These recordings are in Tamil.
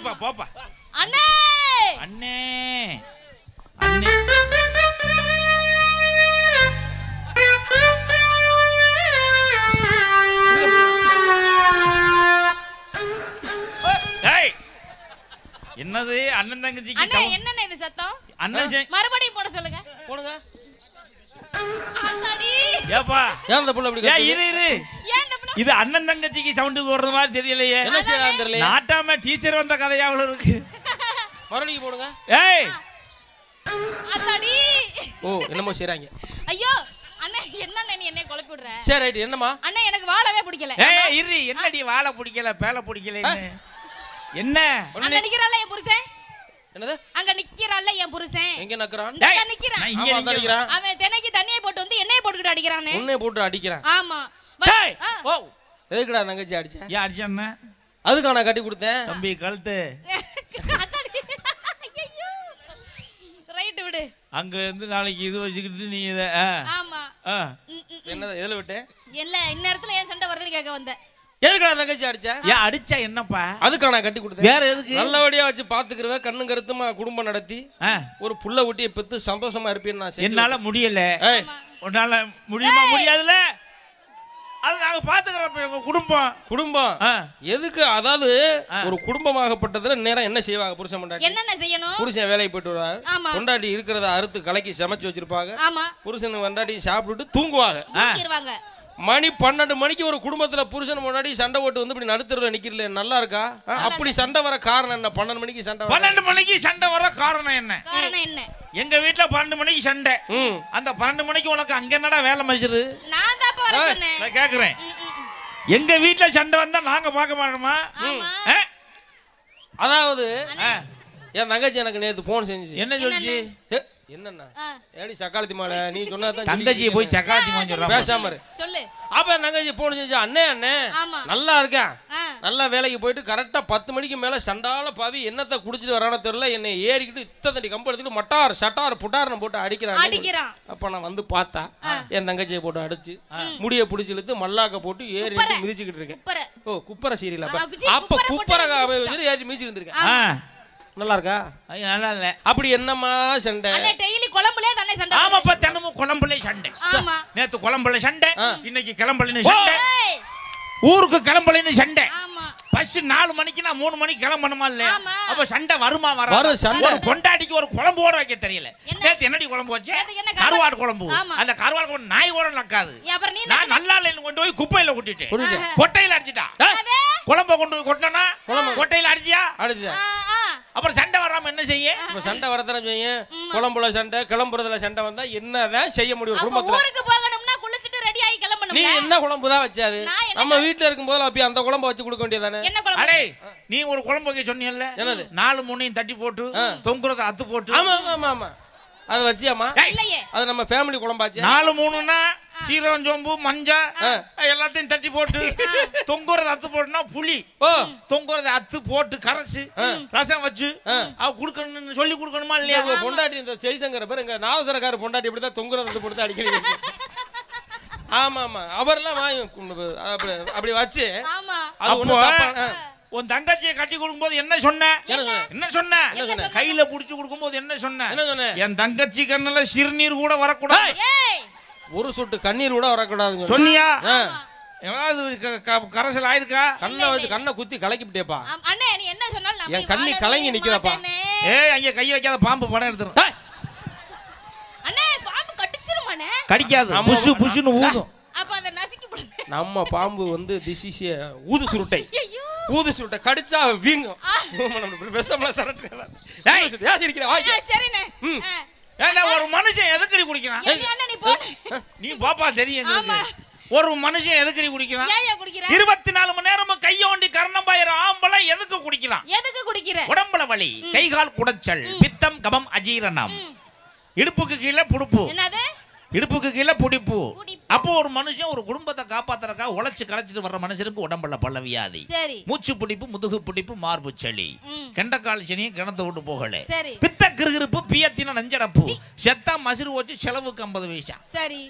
போப்பா போப்பா அண்ணே அண்ணே அண்ணே ஏய் என்னது அண்ணன் தங்கச்சிக்கு அண்ணே சம- என்னண்ணே இது சத்தம் அண்ணன் செ- மறுபடியும் போட சொல்லுங்க போடுங்க அத்தாடி ஏப்பா ஏன் இந்த புள்ள இப்படி ஏய் கத்துது? இரு இரு ஏன் இந்த பிள்ளை- இது அண்ணன் தங்கச்சிக்கு சவுண்டு போடுறது மாதிரி தெரியலையே என்ன செய்யலாம் தெரியல நாட்டாம டீச்சர் வந்த கதையாவில் இருக்கு மறுபடியும் போடுங்க ஏய் அத்தாடி ஓ என்னமோ செய்றாங்க ஐயோ அண்ணே என்னண்ணே நீ என்னைய குழப்பி விடுற சரி ரைட் என்னம்மா அண்ணே எனக்கு வாழவே பிடிக்கல ஏய் இரு என்னடி வாழை பிடிக்கல பேலை பிடிக்கல என்ன அங்க நிக்கிறான்ல என் புருஷன் என்னது அங்க நிக்கிறான்ல என் புருஷன் எங்க நக்கறான் இந்த டேய், நிக்கிறான் நான் இங்க ஆமா அந்த நிக்கிறேன். அடிக்கிறான் அவன் தினைக்கு தண்ணியை போட்டு வந்து எண்ணெயை போட்டுக்கிட்டு அடிக்கிறானே உன்னை போட்டு அடிக்கிறான் ஆமா வ- டேய், ஆ. ஓ எதுக்குடா தங்கச்சி அடிச்ச ஏன் அடிச்சாண்ணே அதுக்கா நான் கட்டி கொடுத்தேன் தம்பி கழுத்து அத்தாடி. ஐயையோ. ரைட்டு விடு அங்க இருந்து நாளைக்கு இது வச்சுக்கிட்டு நீ இத ஆ, ஆமா ஆ. ம், ம், ம். என்னது எதுல விட்டேன் இல்ல இந்நேரத்துல ஏன் சண்டை வருதுன்னு கேட்க வந்தேன் எதுக்குடா தங்கச்சி அடிச்ச ஏன் அடிச்சா என்னப்பா அதுக்கா நான் கட்டி கொடுத்தேன் வேற எதுக்கு நல்லபடியா வச்சு பாத்துக்கிறவன் கண்ணு கருத்துமா குடும்பம் நடத்தி ஆ, ஒரு புள்ள ஊட்டியை பெத்து சந்தோஷமா இருப்பேன்னு நான் செஞ்சு என்னால முடியல வச்சேன். ஏய் உன்னால முடியுமா முடியாதுல அது நாங்க பாத்துக்கிறோம் இப்ப எங்க குடும்பம் குடும்பம் ஆ, எதுக்கு அதாவது ஒரு குடும்பமாகப்பட்டதுல நேரம் என்ன செய்வாங்க புருஷன் பொண்டாட்டி என்னென்ன செய்யணும் புருஷன் வேலைக்கு போயிட்டு வருவாங்க ஆமா பொண்டாட்டி இருக்கிறத அறுத்து கலக்கி சமைச்சு வச்சிருப்பாங்க ஆமா புருஷன் பொண்டாட்டி சாப்பிட்டுட்டு தூங்குவாங்க தூக்கிடுவாங்க மணி பன்னெண்டு மணிக்கு ஒரு குடும்பத்துல புருஷன் முன்னாடி சண்டை போட்டு வந்து இப்படி நடுத்தருல நிக்கிறல நல்லா இருக்கா ஆ, அப்படி சண்டை வர காரணம் என்ன பன்னெண்டு மணிக்கு சண்டை வர பன்னெண்டு மணிக்கு சண்டை வர காரணம் என்ன காரணம் என்ன எங்க வீட்டுல பன்னெண்டு மணிக்கு சண்டை ம் அந்த பன்னெண்டு மணிக்கு உனக்கு அங்க என்னடா வேலை மசிரு நான் தான் போற சொன்னேன் நான் கேக்குறேன் ம், ம், ம். எங்க வீட்டுல சண்டை வந்தா நாங்க பார்க்க மாட்டோமா ஆமா ஆ? அதாவது ஆ. என் தங்கச்சி எனக்கு நேத்து போன் செஞ்சுச்சு என்ன சொல்லுச்சு ஏ, என்னண்ணா ஆ. ஏடி சக்காலத்தி மாலை நீ சொன்னாதான் தங்கச்சியை போய் சக்காத்தி ஆ, சொல்றான் பேசாம இரு சொல்லு அப்ப என் தங்கச்சி போன் செஞ்சு அண்ணே அண்ணே ஆமா நல்லா இருக்கேன் ஆ. நல்லா வேலைக்கு போயிட்டு கரெக்டா பத்து மணிக்கு மேல சண்டால பாவி என்னத்தை குடிச்சிட்டு வரானோ தெரியல என்னை ஏறிக்கிட்டு இத்த தண்டி கம்பு எடுத்துட்டு மட்டார் சட்டார் புட்டார்னு போட்டு அடிக்கிறான் அடிக்கிறான் அப்ப நான் வந்து பார்த்தா என் தங்கச்சியை போட்டு அடிச்சு முடிய பிடிச்சி இழுத்து மல்லாக்க போட்டு ஏறி குப்பரை. மிதிச்சுக்கிட்டு இருக்கேன் குப்பரை ஓ குப்பரை சீரியல் அப்ப ஆ, சி, அப்ப குப்பரை போட்டு குப்பரை ஏறி வச்சுட்டு ஏறி மிதிச்சு இருந்திருக்கேன் ஆ நல்லா இருக்கா ஐயோ, நல்லா இல்ல அப்படி என்னம்மா சண்டை அண்ணே டெய்லி குழம்புலே தானே சண்டை வருது. ஆமாப்பா தினமும் குழம்புல சண்டை ஆமா நேத்து குழம்புல சண்டை இன்னைக்கு கிளம்பலன்னு சண்டை ஏய், ஊருக்கு கிளம்பலன்னு சண்டை ஆமா ஃபர்ஸ்ட் நாலு மணிக்கு நான் மூணு மணிக்கு கிளம்பணுமா இல்லையா ஆமா. அப்ப சண்டை வருமா வர வரும், சண்டை. ஒரு பொண்டாட்டிக்கு ஒரு குழம்பு கூட வைக்க தெரியல என்ன? நேத்து என்னடி குழம்பு வச்ச நேத்து என்ன கருவா- கருவாடு குழம்பு ஆமா. அந்த கருவாடு குழம்பு நாய் கூட நக்காது ஏய், அப்புறம் நீ நான் நல்லா இல்லைன்னு கொண்டு போய் குப்பையில கொட்டிட்டேன் கொட்டிட்டேன். கொட்டையில அடிச்சிட்டா அது? குழம்ப கொண்டு போய் கொட்டினா கொட்டையில அடிச்சியா அடிச்சேன் ஆ, ஆ. அப்புறம் சண்டை வராம என்ன செய்ய இப்ப சண்டை வரதானே செய்யும் குழம்புல சண்டை கிளம்புறதுல சண்டை வந்தா என்னதான் செய்ய முடியும் அப்ப குடும்பத்துல ஊருக்கு போகணும்னா குளிச்சிட்டு ரெடி ஆகி நீ கிளம்பணும்ல என்ன குழம்பு தான் வச்சாது நான் என்ன நம்ம வீட்டுல இருக்கும்போது அப்படி அந்த குழம்பு வச்சு கொடுக்க வேண்டியதானே என்ன குழம்பு அடே நீ ஒரு குழம்பு வைக்க சொன்னியல்ல என்னது? நாலு மூணையும் தட்டி போட்டு தொங்குறத அத்து போட்டு ஆமா ஆமா ஆமா ஆமா அதை வச்சியாமா ஏய், இல்லையே அது நம்ம ஃபேமிலி குழம்பாச்சு நாலு மூணுன்னா சீரகம் சோம்பு மஞ்சள் எல்லாத்தையும் தட்டி போட்டு தொங்குறத அத்து போட்டுனா புளி ஓ தொங்குறத அத்து போட்டு கரைச்சு ரசம் வச்சு அவ குடுக்கணும்னு சொல்லி கொடுக்கணுமா இல்லையா உங்க பொண்டாட்டி இந்த ஜெய்சங்கர் பேர் எங்க நாவசரக்கார பொண்டாட்டி இப்படி தான் தொங்குறத வந்து கொடுத்து அடிக்கடி ஆமா ஆமா அவர்லாம் வாங்கி கொண்டு- அப்படி அப்படி வச்சு ஆமா அது ஒண்ணும் அப்போ தப்பா ஆ. உன் தங்கச்சியை கட்டி கொடுக்கும்போது என்ன சொன்ன என்ன சொன்ன கையில புடிச்சு கொடுக்கும்போது என்ன சொன்ன என்ன சொன்னேன் என் தங்கச்சி கண்ணுல சிறுநீர் கூட வரக்கூடாது ஏய் ஒரு சொட்டு கண்ணீர் கூட வரக்கூடாதுங்க சொன்னியா ஆ. ஏதாவது க- க- கரைசல் ஆயிருக்கா கண்ணை வச்சு கண்ணை குத்தி கலக்கிவிட்டேப்பா ஆம், அண்ணே நீ என்ன சொன்னாலும் நான் என் போய் கண்ணி வாழவே கலங்கி நிக்குதாப்பா. மாட்டேனே. ஏய் அங்க கை வைக்காத பாம்பு படம் எடுத்துரும் அண்ணே பாம்பு கடிச்சிருமாண்ணே கடிக்காது நம்ம- புஷு புஷுன்னு ஊதும் அப்ப அதை நசுக்கி போடுங்க நம்ம பாம்பு வந்து திசிசிய ஊது சுருட்டை ஐயோ ஊது சுருட்டை கடிச்சா வீங்கும் விஷம்லாம் சரட்டு டேய். ஏன் சிரிக்கிற ஆ, வாங்க சரிண்ணே ம். ஆ. ஏண்டா ஒரு மனுஷன் எதுக்கடி குடிக்கிறான் ஏய், அண்ணே நீ போன நீ பாப்பா தெரியும் எங்களுக்கு. ஆமா. ஒரு மனுஷன் எதுக்கடி குடிக்கிறான் ஏன் ஏன் குடிக்கிற இருபத்தி நாலு மணி நேரமும் கைய ஒண்டி கர்ணம்பாயிர ஆம்பளை எதுக்கு குடிக்கிறான் எதுக்கு குடிக்கிற உடம்புல வலி கைகால் குடைச்சல் பித்தம் கபம் அஜீரணம் இடுப்புக்கு கீழே புடுப்பு என்னது இடுப்புக்கு கீழே புடிப்பு புடிப்பு. அப்போ ஒரு மனுஷன் ஒரு குடும்பத்தை காப்பாத்துறதுக்காக உழைச்சு களைச்சிட்டு வர்ற மனுஷனுக்கு உடம்புல பல வியாதி சரி மூச்சு பிடிப்பு முதுகு பிடிப்பு மார்பு சளி ம். கெண்டக்கால் சனியும் கிணத்து விட்டு போகல சரி பித்த கிருகிருப்பு பியத்தின நஞ்சடப்பு செத்தா மசிறு வச்சு செலவுக்கு ஐம்பது பைசா சரி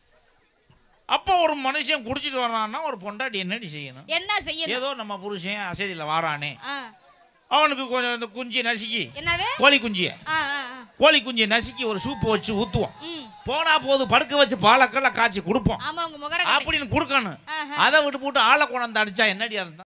அப்போ ஒரு மனுஷன் குடிச்சிட்டு வரான்னா ஒரு பொண்டாட்டி என்னடி செய்யணும் என்ன செய்யணும் ஏதோ நம்ம புருஷன் அசதியில் வாரானே ஆ அவனுக்கு கொஞ்சம் இந்த குஞ்சு நசுக்கி என்னது கோழி குஞ்சிய ஆ ஆ ஆ. கோழி குஞ்சியை நசுக்கி ஒரு சூப்பு வச்சு ஊற்றுவோம் ம் போனா போது படுக்க வச்சு பாலக்கெல்லாம் காய்ச்சி கொடுப்போம் ஆமா உங்க முகர அப்படின்னு கொடுக்கணும் ஆஹா. அதை விட்டு போட்டு ஆளை கொண்டாந்து அடிச்சா என்னடி அர்த்தம்